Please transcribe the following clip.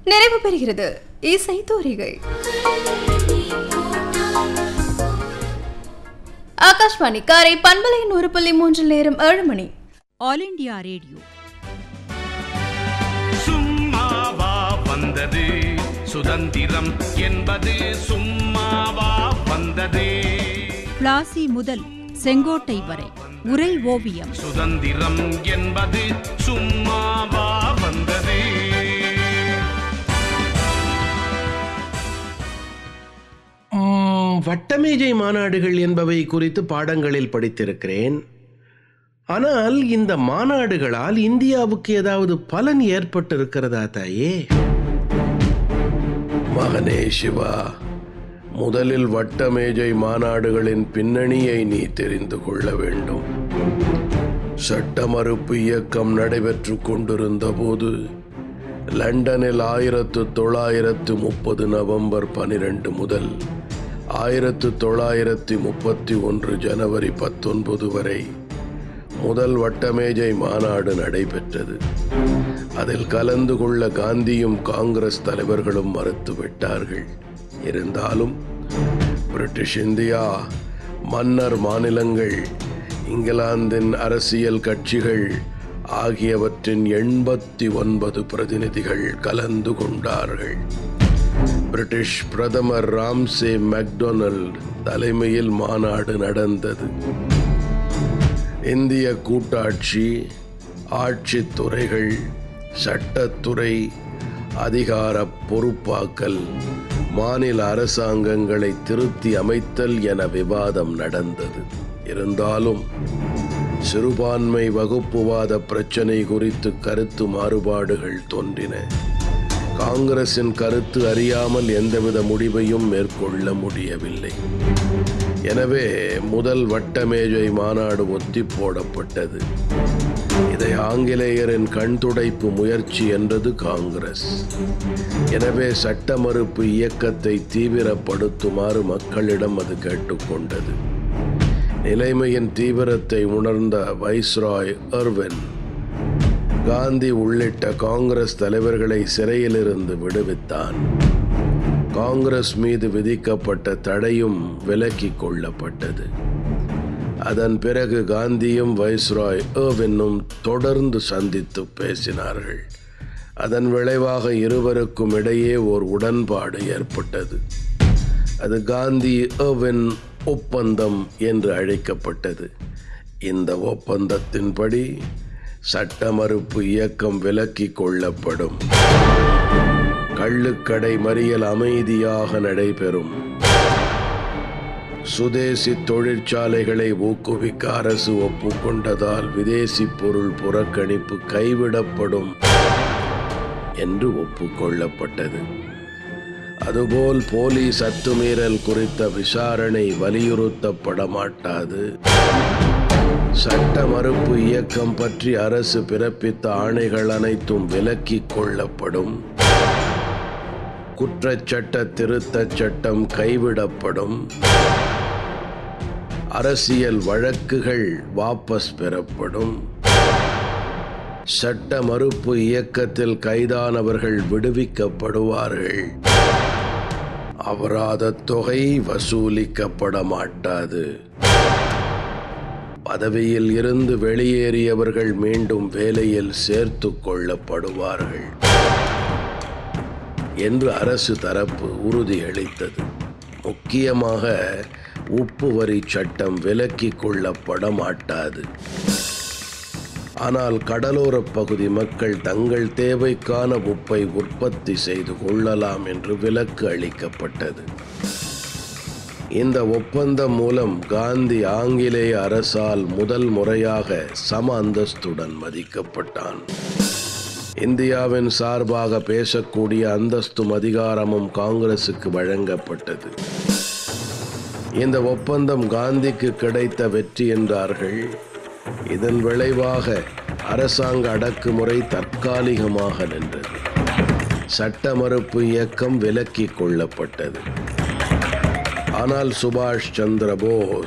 நிறைவு பெறுகிறது இசை தோரிகை ஆகாஷ்வாணி காரை பண்பலையின் ஒரு புள்ளி மூன்றில் நேரம் ஏழு மணி ஆல் இண்டியா ரேடியோ சும்மாவா வந்தது சுதந்திரம் என்பது சும்மாவா வந்தது பிளாசி முதல் செங்கோட்டை வரை உரை ஓவியம் சுதந்திரம் என்பது சும்மாவா வந்தது ம், வட்டமேஜை மாநாடுகள் என்பவை குறித்து பாடங்களில் படித்திருக்கிறேன் ஆனால் இந்த மாநாடுகளால் இந்தியாவுக்கு ஏதாவது பலன் ஏற்பட்டிருக்கிறதா தாயே மகனே சிவா முதலில் வட்டமேஜை மாநாடுகளின் பின்னணியை நீ தெரிந்து கொள்ள வேண்டும் சட்ட மறுப்பு இயக்கம் நடைபெற்று கொண்டிருந்த போது லண்டனில் ஆயிரத்து தொள்ளாயிரத்து முப்பது நவம்பர் பனிரெண்டு முதல் ஆயிரத்து தொள்ளாயிரத்தி முப்பத்தி ஒன்று ஜனவரி பத்தொன்பது வரை முதல் வட்டமேஜை மாநாடு நடைபெற்றது அதில் கலந்து கொள்ள காந்தியும் காங்கிரஸ் தலைவர்களும் மறுத்துவிட்டார்கள் இருந்தாலும் பிரிட்டிஷ் இந்தியா மன்னர் மாநிலங்கள் இங்கிலாந்தின் அரசியல் கட்சிகள் ஆகியவற்றின் எண்பத்தி ஒன்பது பிரதிநிதிகள் கலந்து கொண்டார்கள் பிரிட்டிஷ் பிரதமர் ராம்சே மெக்டொனல்ட் தலைமையில் மாநாடு நடந்தது இந்திய கூட்டாட்சி ஆட்சித் துறைகள் சட்டத்துறை அதிகார பொறுப்பாக்கல் மாநில அரசாங்கங்களை திருத்தி அமைத்தல் என விவாதம் நடந்தது இருந்தாலும் சிறுபான்மை வகுப்புவாத பிரச்சனை குறித்து கருத்து மாறுபாடுகள் தோன்றின காங்கிரசின் கருத்து அறியாமல் எந்தவித முடிவையும் மேற்கொள்ள முடியவில்லை எனவே முதல் வட்டமேஜை மாநாடு ஒத்தி போடப்பட்டது இதை ஆங்கிலேயரின் கண்துடைப்பு முயற்சி என்றது காங்கிரஸ் எனவே சட்ட மறுப்பு இயக்கத்தை தீவிரப்படுத்துமாறு மக்களிடம் அது கேட்டுக்கொண்டது நிலைமையின் தீவிரத்தை உணர்ந்த வைஸ்ராய் எர்வின் காந்தி உள்ளிட்ட காங்கிரஸ் தலைவர்களை சிறையிலிருந்து விடுவித்தான் காங்கிரஸ் மீது விதிக்கப்பட்ட தடையும் விலக்கிக் கொள்ளப்பட்டது அதன் பிறகு காந்தியும் வைஸ்ராய் ஏர்வின்னும் தொடர்ந்து சந்தித்து பேசினார்கள் அதன் விளைவாக இருவருக்கும் இடையே ஓர் உடன்பாடு ஏற்பட்டது அது காந்தி ஏர்வின் ஒப்பந்தம் என்று அழைக்கப்பட்டது இந்த ஒப்பந்தத்தின்படி சட்ட மறுப்பு இயக்கம் விலக்கிக் கொள்ளப்படும் கள்ளுக்கடை மறியல் அமைதியாக நடைபெறும் சுதேசி தொழிற்சாலைகளை ஊக்குவிக்க அரசு ஒப்புக்கொண்டதால் விதேசி பொருள் புறக்கணிப்பு கைவிடப்படும் என்று ஒப்புக்கொள்ளப்பட்டது அதுபோல் போலீஸ் அத்துமீறல் குறித்த விசாரணை வலியுறுத்தப்பட மாட்டாது சட்ட மறுப்பு இயக்கம் பற்றி அரசு பிறப்பித்த ஆணைகள் அனைத்தும் விலக்கிக் கொள்ளப்படும் குற்றச்சட்ட திருத்தச் சட்டம் கைவிடப்படும் அரசியல் வழக்குகள் வாபஸ் பெறப்படும் சட்ட மறுப்பு இயக்கத்தில் கைதானவர்கள் விடுவிக்கப்படுவார்கள் அபராதத் தொகை வசூலிக்கப்பட மாட்டாது பதவியில் இருந்து வெளியேறியவர்கள் மீண்டும் வேலையில் சேர்த்து கொள்ளப்படுவார்கள் என்று அரசு தரப்பு உறுதியளித்தது முக்கியமாக உப்பு வரி சட்டம் விலக்கிக் கொள்ளப்பட மாட்டாது ஆனால் கடலோரப் பகுதி மக்கள் தங்கள் தேவைக்கான உப்பை உற்பத்தி செய்து கொள்ளலாம் என்று விலக்கு அளிக்கப்பட்டது இந்த ஒப்பந்தம் மூலம் காந்தி ஆங்கிலேய அரசால் முதல் முறையாக சம அந்தஸ்துடன் மதிக்கப்பட்டான் இந்தியாவின் சார்பாக பேசக்கூடிய அந்தஸ்தும் அதிகாரமும் காங்கிரசுக்கு வழங்கப்பட்டது இந்த ஒப்பந்தம் காந்திக்கு கிடைத்த வெற்றி என்றார்கள் இதன் விளைவாக அரசாங்க அடக்குமுறை தற்காலிகமாக நின்றது சட்ட மறுப்பு இயக்கம் விலக்கிக் கொள்ளப்பட்டது ஆனால் சுபாஷ் சந்திர போஸ்